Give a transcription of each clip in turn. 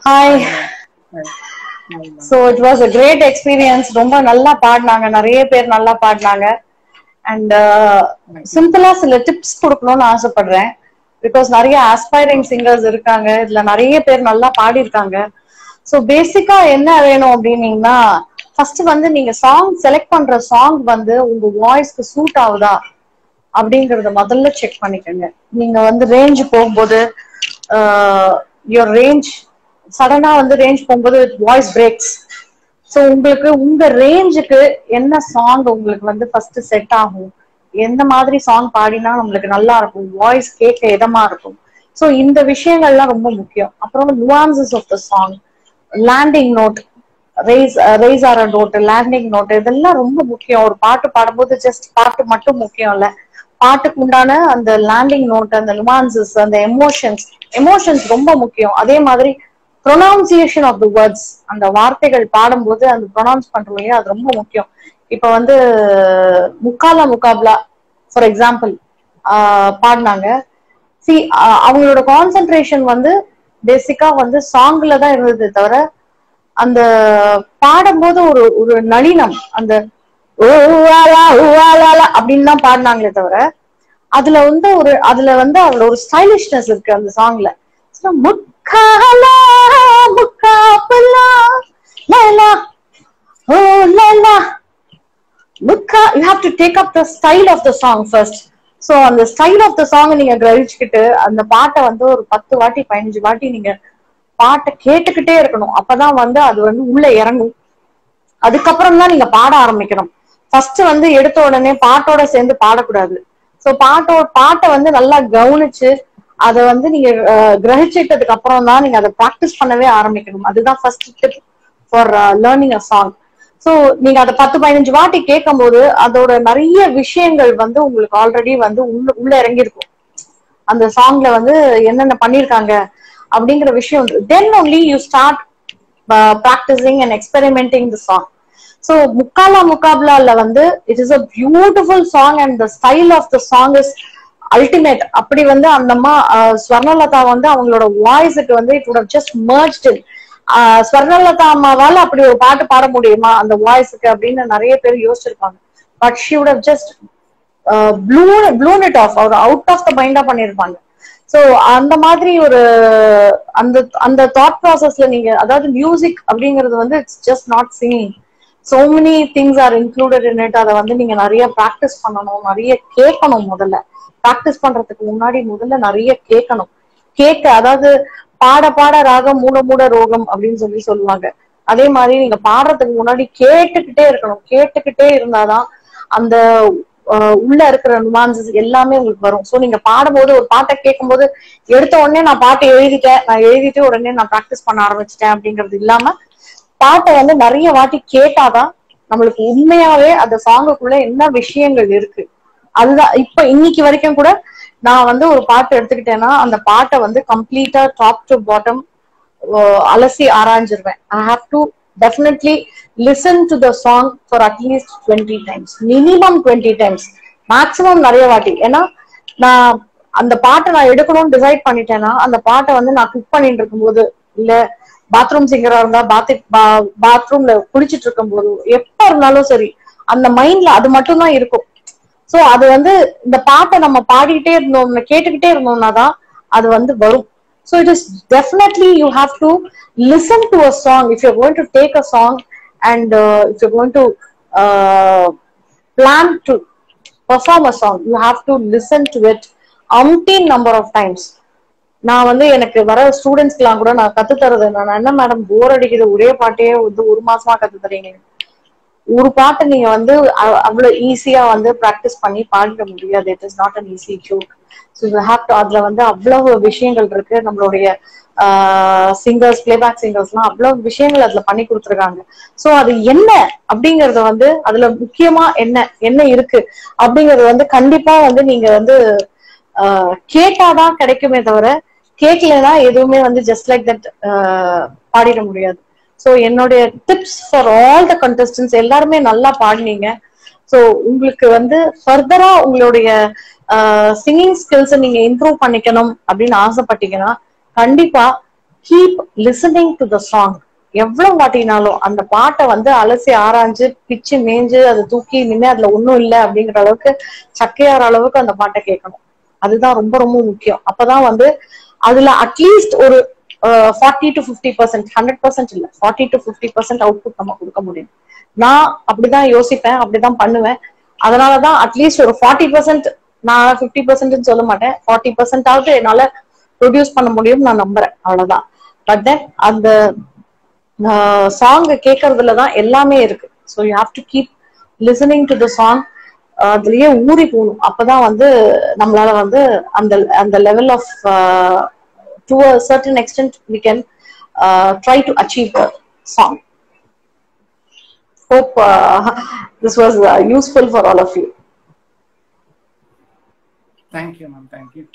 Hi so it was a great experience ரொம்ப நல்லா பாடினாங்க நிறைய பேர் நல்லா பாடினாங்க அண்ட் சிம்பிளா சில டிப்ஸ் கொடுக்கணும்னு ஆசைப்படுறேன் பிகாஸ் நிறைய ஆஸ்பைரிங் சிங்கர்ஸ் இருக்காங்க இதுல நிறைய பேர் நல்லா பாடியிருக்காங்க ஸோ பேசிக்கா என்ன வேணும் அப்படின்னீங்கன்னா ஃபர்ஸ்ட் வந்து நீங்க சாங் செலக்ட் பண்ற சாங் வந்து உங்க வாய்ஸ்க்கு சூட் ஆகுதா அப்படிங்கறத முதல்ல செக் பண்ணிக்கோங்க நீங்க வந்து ரேஞ்ச் போகும்போது யுவர் ரேஞ்ச் சடனா வந்து ரேஞ்ச் போகும்போது வாய்ஸ் பிரேக்ஸ் ஸோ உங்களுக்கு உங்க ரேஞ்சுக்கு என்ன சாங் உங்களுக்கு வந்து ஃபர்ஸ்ட் செட் ஆகும் எந்த மாதிரி சாங் பாடினா நம்மளுக்கு நல்லா இருக்கும் வாய்ஸ் கேட்க இதமா இருக்கும் ஸோ இந்த விஷயங்கள்லாம் ரொம்ப முக்கியம் அப்புறம் nuances of the song landing note rise rise ஆற நோட் லேண்டிங் நோட் இதெல்லாம் ரொம்ப முக்கியம் ஒரு பாட்டு பாடும்போது ஜஸ்ட் பாட்டு மட்டும் முக்கியம் இல்ல பாட்டுக்கு உண்டான அந்த லேண்டிங் நோட் அந்த nuances அந்த எமோஷன்ஸ் எமோஷன்ஸ் ரொம்ப முக்கியம் அதே மாதிரி ப்ரொனவுன்சியேஷன் ஆஃப் த வேர்ட்ஸ் அந்த வார்த்தைகள் பாடும்போது அந்த ப்ரொனவுன்ஸ் பண்றோம் இல்லையா அது ரொம்ப முக்கியம் இப்ப வந்து முக்காலா முக்காப்லா ஃபார் எக்ஸாம்பிள் பாடினாங்க சி அவங்களோட கான்சென்ட்ரேஷன் வந்து பேசிக்கா வந்து சாங்ல தான் இருந்தது தவிர அந்த பாடும்போது ஒரு ஒரு நளினம் அந்த ஓவாலா ஓவாலா அப்படின்னு தான் பாடினாங்களே தவிர அதுல வந்து ஒரு அதுல வந்து அதுல ஒரு ஸ்டைலிஷ்னஸ் இருக்கு அந்த சாங்ல முக்காலா முக்காபலா லேலா ஓ லேலா முக்கா you have to take up the style of the song first so அந்த ஸ்டைல் ஆஃப் த சாங் நீங்க கிரகிச்சுக்கிட்டு அந்த பாட்டை வந்து ஒரு பத்து வாட்டி பதினஞ்சு வாட்டி நீங்க பாட்டை கேட்டுக்கிட்டே இருக்கணும் அப்பதான் வந்து அது வந்து உள்ள இறங்கும் அதுக்கப்புறம் தான் நீங்க பாட ஆரம்பிக்கணும் ஃபர்ஸ்ட் வந்து எடுத்த உடனே பாட்டோட சேர்ந்து பாடக்கூடாது ஸோ பாட்டோ பாட்டை வந்து நல்லா கவனிச்சு அதை வந்து நீங்க கிரகிச்சிட்டதுக்கு அப்புறம் தான் நீங்க அதை ப்ராக்டிஸ் பண்ணவே ஆரம்பிக்கணும் அதுதான் first tip for learning a song so நீங்க அதை பத்து பதினஞ்சு வாட்டி கேட்கும் போது அதோட நிறைய விஷயங்கள் வந்து உங்களுக்கு ஆல்ரெடி வந்து உள்ள உள்ள இறங்கியிருக்கும் அந்த சாங்ல வந்து என்னென்ன பண்ணிருக்காங்க அப்படிங்கிற விஷயம் then only you start practicing and experimenting the song so Mukkala முக்காப்லால வந்து it is a beautiful song and the style of the song is ultimate அப்படி வந்து அந்த அம்மா ஸ்வர்ணலதா வந்து அவங்களோட வாய்ஸுக்கு வந்து it would just merged in Swarnalatha அம்மாவால அப்படி ஒரு பாட்டு பாட முடியுமா அந்த வாய்ஸுக்கு அப்படின்னு நிறைய பேர் யோசிச்சிருப்பாங்க but she would just blown blown it off our out of the மைண்டா பண்ணிருப்பாங்க ஸோ அந்த மாதிரி ஒரு அந்த அந்த தாட் ப்ராசஸ்ல நீங்க அதாவது மியூசிக் அப்படிங்கிறது வந்து it's just not singing so many things are included in it அதை வந்து நீங்க நிறைய ப்ராக்டிஸ் பண்ணணும் நிறைய கேட்கணும் முதல்ல ப்ராக்டிஸ் பண்றதுக்கு முன்னாடி முதல்ல நிறைய கேட்கணும் கேட்க அதாவது பாட பாட ராகம் மூட மூட ரோகம் அப்படின்னு சொல்லி சொல்லுவாங்க அதே மாதிரி நீங்க பாடுறதுக்கு முன்னாடி கேட்டுக்கிட்டே இருக்கணும் கேட்டுக்கிட்டே இருந்தாதான் அந்த உள்ள இருக்கிற நுமான்சஸ் எல்லாமே உங்களுக்கு வரும் சோ நீங்க பாடும்போது ஒரு பாட்டை கேட்கும்போது எடுத்த உடனே நான் பாட்டு எழுதிட்டேன் நான் எழுதிட்டு உடனே நான் ப்ராக்டிஸ் பண்ண ஆரம்பிச்சிட்டேன் அப்படிங்கிறது இல்லாம பாட்டை வந்து நிறைய வாட்டி கேட்டாதான் நம்மளுக்கு உண்மையாவே அந்த சாங்குக்குள்ள என்ன விஷயங்கள் இருக்கு அதுதான் இப்ப இன்னைக்கு வரைக்கும் கூட நான் வந்து ஒரு பாட்டு எடுத்துக்கிட்டேன்னா அந்த பாட்டை வந்து கம்ப்ளீட்டா டாப் டு பாட்டம் அலசி ஆராய்ஞ்சிருவேன் I have to definitely listen to the song for at least twenty times minimum twenty times maximum நிறைய வாட்டி ஏன்னா நான் அந்த பாட்டை நான் எடுக்கணும்னு டிசைட் பண்ணிட்டேன்னா அந்த பாட்டை வந்து நான் குக் பண்ணிட்டு இருக்கும்போது இல்ல பாத்ரூம் சிங்கரா இருந்தா பாத் பாத்ரூம்ல குளிச்சிட்டு இருக்கும் போது எப்ப இருந்தாலும் சரி அந்த மைண்ட்ல அது மட்டும் தான் இருக்கும் சோ அது வந்து இந்த பாட்டை நம்ம பாடிக்கிட்டே இருந்தோம் கேட்டுக்கிட்டே இருந்தோம்னா தான் அது வந்து வரும் so it is definitely you have to listen to a song if you going to take a song and if you going to plan to perform a song you have to listen to it umpteen number of times நான் வந்து எனக்கு வர ஸ்டூடெண்ட்ஸ்க்குலாம் கூட நான் கத்து தரது நான் என்ன மேடம் போர் அடிக்குது ஒரே பாட்டையே வந்து ஒரு மாசமா கத்து தரீங்க ஒரு பாட்டை நீங்க வந்து அவ்வளவு ஈஸியா வந்து ப்ராக்டிஸ் பண்ணி பாடிட முடியாது it is not an easy joke so you have to அதுல வந்து அவ்வளவு விஷயங்கள் இருக்கு நம்மளுடைய சிங்கர்ஸ் பிளேபேக் சிங்கர்ஸ்லாம் அவ்வளவு விஷயங்கள் அதுல பண்ணி கொடுத்துருக்காங்க ஸோ அது என்ன அப்படிங்கறத வந்து அதுல முக்கியமா என்ன என்ன இருக்கு அப்படிங்கறது வந்து கண்டிப்பா வந்து நீங்க வந்து கேட்டாதான் கிடைக்குமே தவிர கேட்கலன்னா எதுவுமே வந்து ஜஸ்ட் லைக் தட் பாடிட முடியாது ஸோ என்னுடைய tips for all the contestants எல்லாருமே நல்லா பாடினீங்க ஸோ உங்களுக்கு வந்து ஃபர்தரா உங்களுடைய சிங்கிங் ஸ்கில்ஸை நீங்க இம்ப்ரூவ் பண்ணிக்கணும் அப்படின்னு ஆசைப்பட்டீங்கன்னா கண்டிப்பா keep listening to the song எவ்வளவு வாட்டினாலும் அந்த பாட்டை வந்து அலசி ஆராய்ஞ்சு பிச்சு மேஞ்சு அதை தூக்கி நின்று அதுல ஒண்ணும் இல்லை அப்படிங்கிற அளவுக்கு சக்கையாற அளவுக்கு அந்த பாட்டை கேட்கணும் அதுதான் ரொம்ப ரொம்ப முக்கியம் அப்பதான் வந்து அதுல அட்லீஸ்ட் ஒரு forty to fifty percent hundred percent இல்ல forty to fifty percent output நம்ம கொடுக்க முடியும் நான் அப்படிதான் யோசிப்பேன் அப்படிதான் பண்ணுவேன் அதனாலதான் அட்லீஸ்ட் ஒரு ஃபார்ட்டி பர்சன்ட் நான் ஃபிஃப்டி பர்சன்ட்னு சொல்ல மாட்டேன் ஃபார்ட்டி பர்சன்டாவது என்னால ப்ரொடியூஸ் பண்ண முடியும் நான் நம்புறேன் அவ்வளவுதான் பட் தென் அந்த சாங் கேட்கறதுல தான் எல்லாமே இருக்கு so you have to keep listening to the song அதுலயே ஊறி போகணும் அப்பதான் வந்து நம்மளால வந்து அந்த அந்த level of to a certain extent we can try to achieve the song hope uh, this was uh, useful for all of you. Thank you, ma'am. Thank you.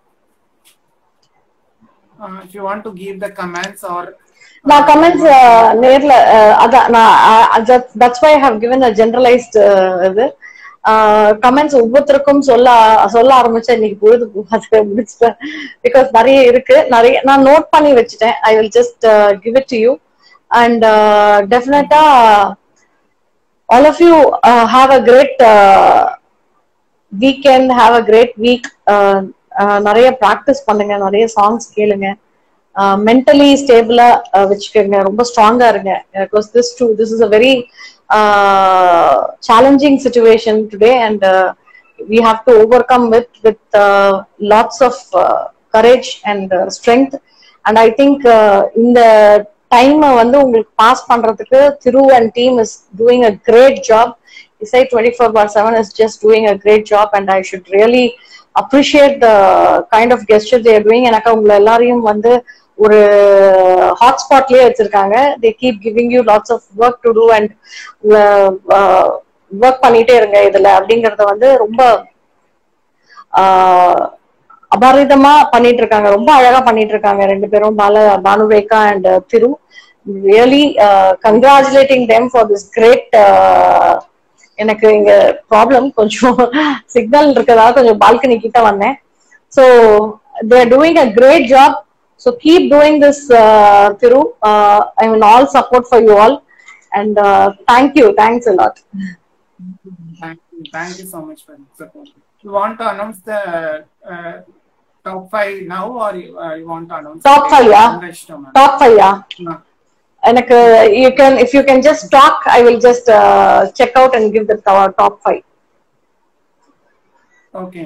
Uh, if you want to give the comments or நான் comments நேர்ல அதான் நான் that's why have given a generalized இது comments ஒவ்வொருத்தருக்கும் சொல்ல சொல்ல ஆரம்பிச்சா இன்னைக்கு பொழுது போகாது முடிச்சிட்டேன் பிகாஸ் நிறைய இருக்கு நிறைய நான் நோட் பண்ணி வச்சுட்டேன் I will just give it to you and டெஃபினட்டா all of you uh, have a great uh, weekend have a great week uh, நிறைய ப்ராக்டிஸ் பண்ணுங்க நிறைய சாங்ஸ் கேளுங்க மென்டலி ஸ்டேபிளா வச்சுக்கோங்க ரொம்ப ஸ்ட்ராங்கா இருங்க because this to this is a very challenging situation today and we have to overcome with with lots of courage and strength and I think இந்த time வந்து உங்களுக்கு பாஸ் பண்றதுக்கு Thiru and team is doing a great job Isai twenty four bar seven is just doing a great job and I should really appreciate the kind of gesture they're doing எனக்கு உங்களை எல்லாரையும் வந்து ஒரு ஹாட்ஸ்பாட்லயே வச்சிருக்காங்க they keep giving you lots of work to do and work பண்ணிட்டே இருங்க இதுல அப்படிங்கறத வந்து ரொம்ப அபாரிதமா பண்ணிட்டு இருக்காங்க ரொம்ப அழகா பண்ணிட்டு இருக்காங்க ரெண்டு பேரும் Bala Bhanurekha and Thiru really congratulating them for this great எனக்கு இங்க ப்ராப்ளம் கொஞ்சம் சிக்னல் இருக்கிறதா கொஞ்சம் பால்கனி கிட்ட வந்தேன் so there doing a great job so keep doing this Thiru I mean all support for you all and thank you thanks lot thank you, thank you so much for the support. You want to announce the uh, top five now, or you, uh, you want to announce? Top it five, yeah. உங்க இஷ்டம், ma'am. Top five No. எனக்கு you can if you can just talk I will just check out and give the top five okay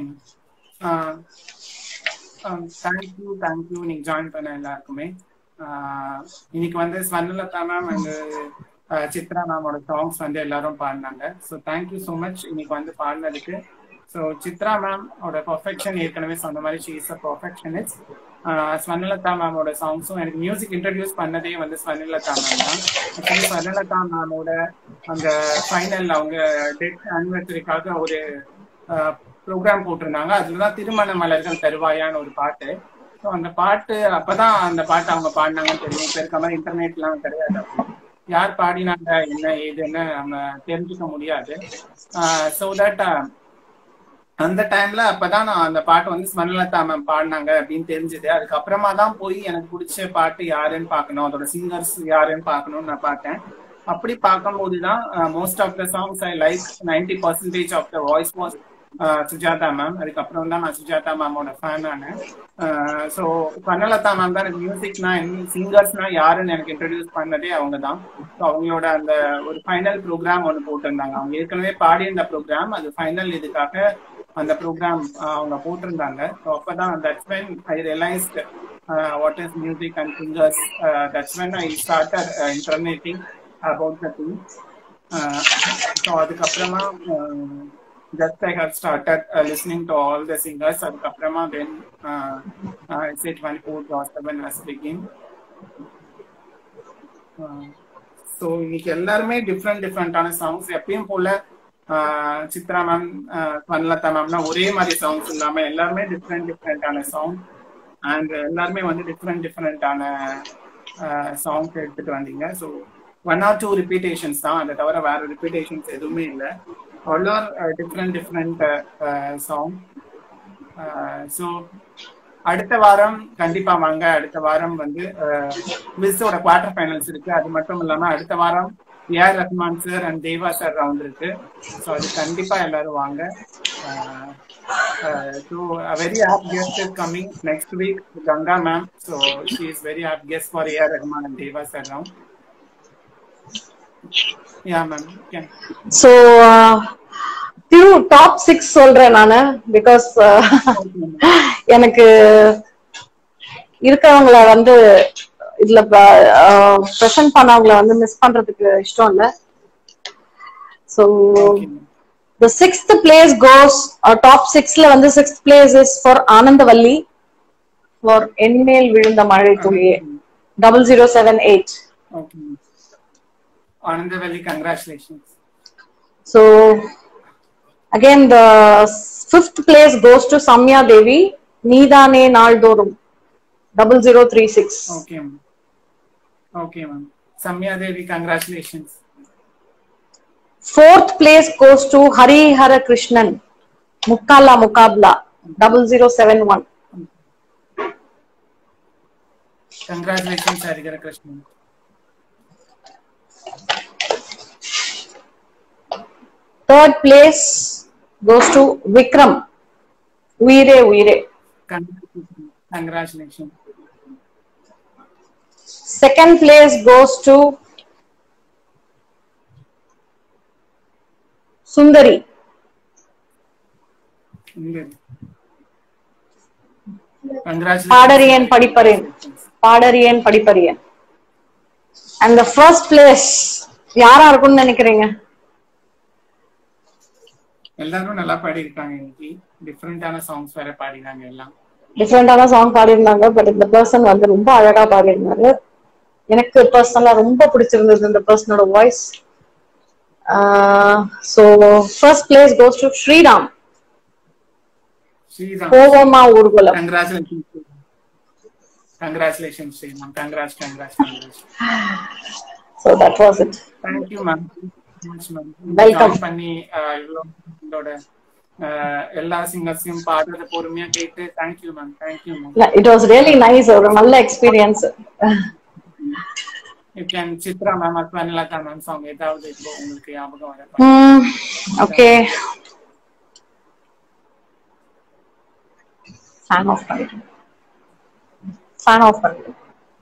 thank you thank you இன்னைக்கு join பண்ண எல்லாருக்குமே ஆஹ் இன்னைக்கு வந்து Swarnalatha ma'am and Chitra மேமோட சாங்ஸ் வந்து எல்லாரும் பாடினாங்க ஸோ தேங்க்யூ ஸோ மச் இன்னைக்கு வந்து பாடினதுக்கு ஸோ சித்ரா மேம் ஓட பர்ஃபெக்ஷன் ஏற்கனவே சொன்ன மாதிரி she is a perfectionist Swarnalatha மேமோட சாங்ஸும் எனக்கு மியூசிக் இன்ட்ரடியூஸ் பண்ணதே வந்து ஸ்வர்ணலதா மேம் தான் ஆக்சுவலி ஸ்வர்ணலதா மேமோட அந்த ஃபைனல் அவங்க டெத் அனிவர்சரிக்காக ஒரு ப்ரோக்ராம் போட்டிருந்தாங்க அதுலதான் திருமண மலர்கள் தருவாயான்னு ஒரு பாட்டு ஸோ அந்த பாட்டு அப்பதான் அந்த பாட்டு அவங்க பாடினாங்கன்னு தெரியும் இப்ப இருக்க மாதிரி இன்டர்நெட்லாம் கிடையாது யார் பாடினாங்க என்ன ஏதுன்னு நம்ம தெரிஞ்சுக்க முடியாது ஸோ தட் அந்த டைம்ல அப்பதான் நான் அந்த பாட்டு வந்து ஸ்மரணலதா மேம் பாடினாங்க அப்படின்னு தெரிஞ்சது அதுக்கப்புறமா தான் போய் எனக்கு பிடிச்ச பாட்டு யாருன்னு பார்க்கணும் அதோட சிங்கர்ஸ் யாருன்னு பார்க்கணும்னு நான் பார்த்தேன் அப்படி பார்க்கும்போது தான் most of the songs I like ninety percentage of the voice was Sujatha ma'am அதுக்கப்புறம் தான் நான் சுஜாதா மேமோட ஃபேன் ஆனேன் ஸோ கண்ணலதா மேம் தான் எனக்கு மியூசிக்னா சிங்கர்ஸ்னா யாருன்னு எனக்கு இன்ட்ரடியூஸ் பண்ணதே அவங்க தான் ஸோ அவங்களோட அந்த ஒரு ஃபைனல் ப்ரோக்ராம் ஒன்று போட்டிருந்தாங்க அவங்க ஏற்கனவே பாடியிருந்த ப்ரோக்ராம் அது ஃபைனல் இதுக்காக அந்த ப்ரோக்ராம் அவங்க போட்டிருந்தாங்க ஸோ அப்போதான் that's when I realized what is music and singers that's when I started internetting about the thing so அதுக்கப்புறமா just I have started uh, listening to all the singers அதுக்கப்புறமா then uh, uh, say 24 gospel has begin so இன்னைக்கு எல்லாருமே different டிஃப்ரெண்டான songs எப்பயும் போல Chitra ma'am வன்லதா மேம்னா ஒரே மாதிரி songs இல்லாம எல்லாருமே டிஃப்ரெண்ட் டிஃப்ரெண்டான சாங் அண்ட் எல்லாருமே வந்து டிஃப்ரெண்ட் டிஃப்ரெண்டான சாங்ஸ் எடுத்துட்டு வந்தீங்க so one or two repetitions தான் அதை தவிர வேற ரிப்பீட்டேஷன்ஸ் எதுவுமே இல்லை all are uh, different different uh, uh, song uh, so அடுத்த வாரம் கண்டிப்பா வாங்க அடுத்த வாரம் வந்து மிஸ்ஸோட குவார்டர் ஃபைனல்ஸ் இருக்கு அது மட்டும் இல்லாம அடுத்த வாரம் AR Rahman sir and Deva sir round இருக்கு ஸோ அது கண்டிப்பா எல்லாரும் வாங்க so very hop guest is coming next week Ganga ma'am so she is very hop guest for AR Rahman and Deva sir round yeah ma'am so Thiru top six சொல்றேன் நானு because எனக்கு இருக்கிறவங்கள வந்து இதுல ப்ரெசென்ட் பண்ணவங்கள வந்து மிஸ் பண்றதுக்கு இஷ்டம் இல்ல so the sixth place goes top சிக்ஸ்ல வந்து sixth place is for Anandavalli for என்மேல் விழுந்த மழை துளியே double zero seven eight okay Anandavalli congratulations So again, the fifth place goes to Samya Devi, Needane Naldorum, double zero three six. Okay ma'am okay ma'am Samya Devi congratulations Fourth place goes to Hari Hara Krishnan, Mukala Mukabla, double zero seven one. Congratulations ஹரிகர Krishnan Third place goes to Vikram, Uire Uire. Congratulation Second place goes to Sundari. பாடறியேன் படிப்பறேன் பாடறியேன் படிப்பறியேன் and the first place யாரா இருக்கும்னு நினைக்கிறீங்க எல்லாரும் நல்லா பாடியிருக்காங்க இன்னைக்கு டிஃப்ரெண்டான சாங்ஸ் வேற பாடினாங்க எல்லாம் டிஃப்ரெண்டான சாங் பாடியிருந்தாங்க பட் இந்த பர்சன் வந்து ரொம்ப அழகா பாடியிருந்தாரு எனக்கு பர்சனலா ரொம்ப பிடிச்சிருந்தது இந்த பர்சனோட voice so first place goes to Sriram Sriram கோவமா ஊர்வலம் congratulation congratulation Sriram congrats congrats congrats so that was it thank you ma'am Welcome. பண்ணி அஹ், இவ்வளோ உங்களோட அஹ், எல்லா சிங்கர்ஸையும் பாடுறத பொறுமையா கேட்டு thank you ma'am thank you ma'am it was really nice ஒரு நல்ல experience you can Chitra ma'am அத்வானிலதா மேம் சாங் ஏதாவது இப்போ உங்களுக்கு ஞாபகம் வர ஓகே ஃபேன் ஆஃப் பண்ணிட்டு ஃபேன் ஆஃப் பண்ணிட்டு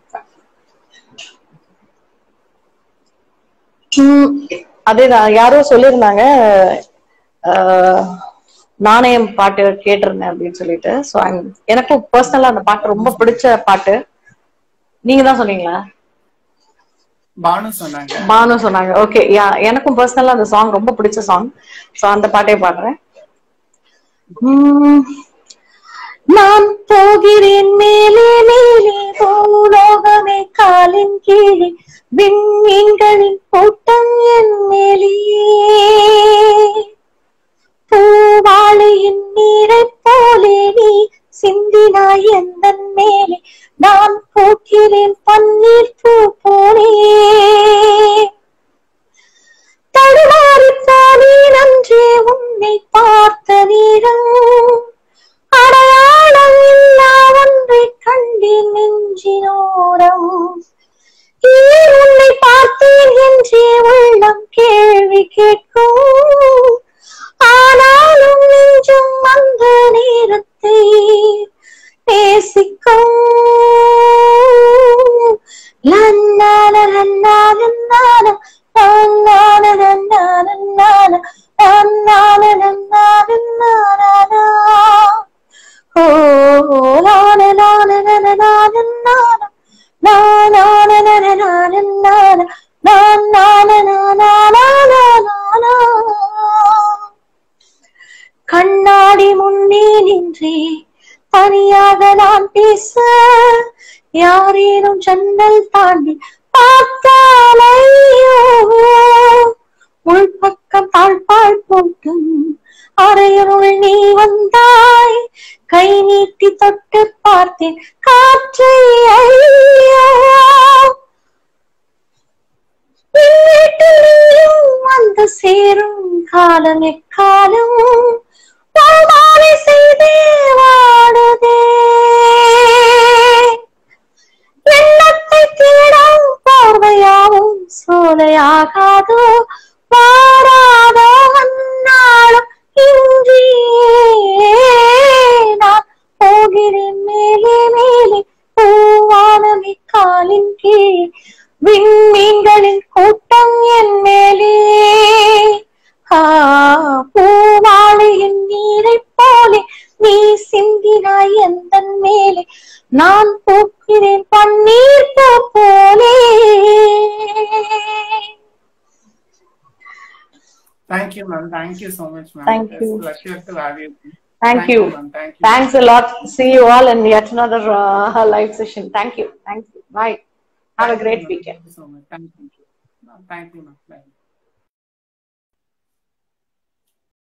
ம், அதேதான் யாரோ சொல்லியிருந்தாங்க அஹ், நாணயம் பாட்டு கேட்டிருந்தேன் அப்படின்னு சொல்லிட்டு ஸோ எனக்கும் பர்சனலா அந்த பாட்டு ரொம்ப பிடிச்ச பாட்டு நீங்க தான் சொன்னீங்களா பானு சொன்னாங்க பானு சொன்னாங்க ஓகே யா எனக்கும் பர்சனலா அந்த சாங் ரொம்ப பிடிச்ச சாங் சோ அந்த பாட்டே பாடுறேன் உம், நான் போகிறேன் மேலே மேலே பூலோகமே காலின் கீழே விண்மீன்களின் கூட்டம் என் மேலே பூவாளியின் நீரைப் போலே நீ சிந்தினாய் எந்தன் மேலே நான் போக்கிறேன் பன்னீர் பூ போலே தடுமாறித்தானே நன்றே உன்னை பார்த்த நேரம் அடையாளம் இல்லா ஒன்றை கண்டேன் நெஞ்சினோரம் ஏன் உன்னை பார்த்தேன் என்றே உள்ளம் கேள்வி கேட்கும் ஆனாலும் நெஞ்சும் அந்த நேரத்தை நேசிக்கும் லன்னால லன்னால லன்னால லன்னால லன்னால லன்னால லன்னால லன்னால லன்னால ஓ லால லால லால லால லால லால லால லால லால லால லால லால கண்ணாடி முன்னே நின்றே தனியாக நான் பேச யாரேனும் ஜன்னல் தாண்டி பார்த்தாலையோ உள்பக்கம் தாழ்பாள் போட்டும் அறையுள் நீ வந்தாய் கை நீட்டி தொட்டு பார்த்தேன் காற்றை ஐயோ என் வீட்டில் நீயும் வந்து சேரும் காலம் எக்காலம் பாமாலை செய்தே வாடுதே நான் பூக்கிறேன் பன்னீர் பூ போலே Thank you, ma'am. Thank you so much, ma'am. Thank It's you. a pleasure to have you. Thank you. ma'am. Thank you. Thanks a lot. See you all in yet another uh, live session. Thank you. Thank you. Bye. Have a great Thank you, ma'am. weekend. Thank you so much. Thank you. Thank you, ma'am. Bye.